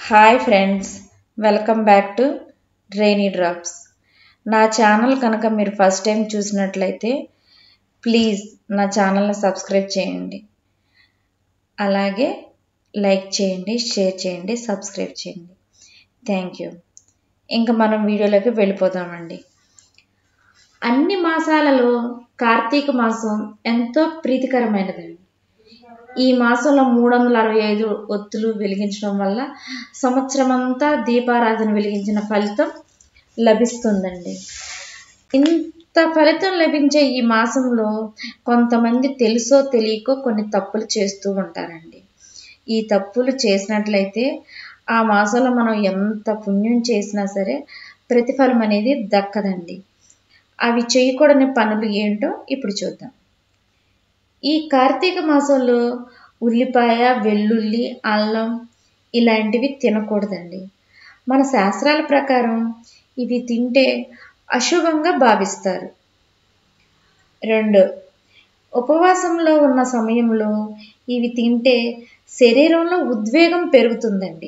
hi friends welcome back to rainy drops నా channel కనుక మీరు ఫస్ట్ టైం చూసినట్లయితే ప్లీజ్ నా ఛానల్ని సబ్స్క్రైబ్ చేయండి అలాగే లైక్ చేయండి షేర్ చేయండి సబ్స్క్రైబ్ చేయండి థ్యాంక్ యూ ఇంకా మనం వీడియోలోకి వెళ్ళిపోదామండి అన్ని మాసాలలో కార్తీక మాసం ఎంతో ప్రీతికరమైనదండి ఈ మాసంలో మూడు వందల అరవై ఐదు ఒత్తులు వెలిగించడం వల్ల సంవత్సరం అంతా దీపారాధన వెలిగించిన ఫలితం లభిస్తుందండి ఇంత ఫలితం లభించే ఈ మాసంలో కొంతమంది తెలుసో తెలియకో కొన్ని తప్పులు చేస్తూ ఉంటారండి ఈ తప్పులు చేసినట్లయితే ఆ మాసంలో మనం ఎంత పుణ్యం చేసినా సరే ప్రతిఫలం అనేది దక్కదండి అవి చేయకూడని పనులు ఏంటో ఇప్పుడు చూద్దాం ఈ కార్తీక మాసంలో ఉల్లిపాయ వెల్లుల్లి అల్లం ఇలాంటివి తినకూడదండి మన శాస్త్రాల ప్రకారం ఇవి తింటే అశుభంగా భావిస్తారు రెండు ఉపవాసంలో ఉన్న సమయంలో ఇవి తింటే శరీరంలో ఉద్వేగం పెరుగుతుందండి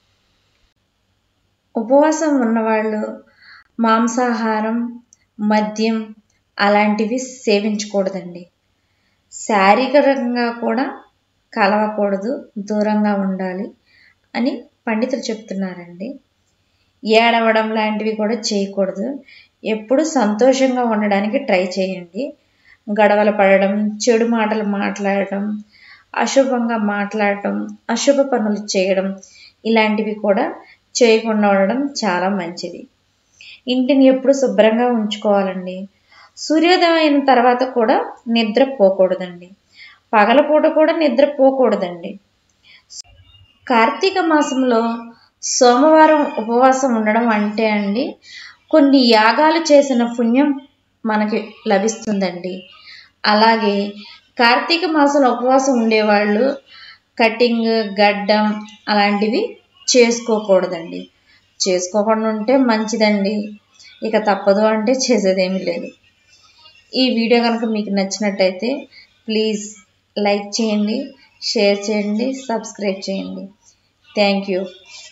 ఉపవాసం ఉన్నవాళ్ళు మాంసాహారం మద్యం అలాంటివి సేవించకూడదండి శారీరకంగా కూడా కలవకూడదు దూరంగా ఉండాలి అని పండితులు చెప్తున్నారండి ఏడవడం లాంటివి కూడా చేయకూడదు ఎప్పుడు సంతోషంగా ఉండడానికి ట్రై చేయండి గడవలు పడడం చెడు మాటలు మాట్లాడటం అశుభంగా మాట్లాడటం అశుభ పనులు చేయడం ఇలాంటివి కూడా చేయకుండా ఉండడం చాలా మంచిది ఇంటిని ఎప్పుడు శుభ్రంగా ఉంచుకోవాలండి సూర్యోదయం అయిన తర్వాత కూడా నిద్ర పోకూడదండి పగలపూట కూడా నిద్ర పోకూడదండి కార్తీక మాసంలో సోమవారం ఉపవాసం ఉండడం అంటే అండి కొన్ని యాగాలు చేసిన పుణ్యం మనకి లభిస్తుందండి అలాగే కార్తీక మాసంలో ఉపవాసం ఉండేవాళ్ళు కటింగ్ గడ్డం అలాంటివి చేసుకోకూడదండి చేసుకోకుండా ఉంటే మంచిదండి ఇక తప్పదు అంటే చేసేదేమీ లేదు ఈ వీడియో కనుక మీకు నచ్చినట్టయితే ప్లీజ్ లైక్ చేయండి షేర్ చేయండి సబ్స్క్రైబ్ చేయండి థ్యాంక్ యూ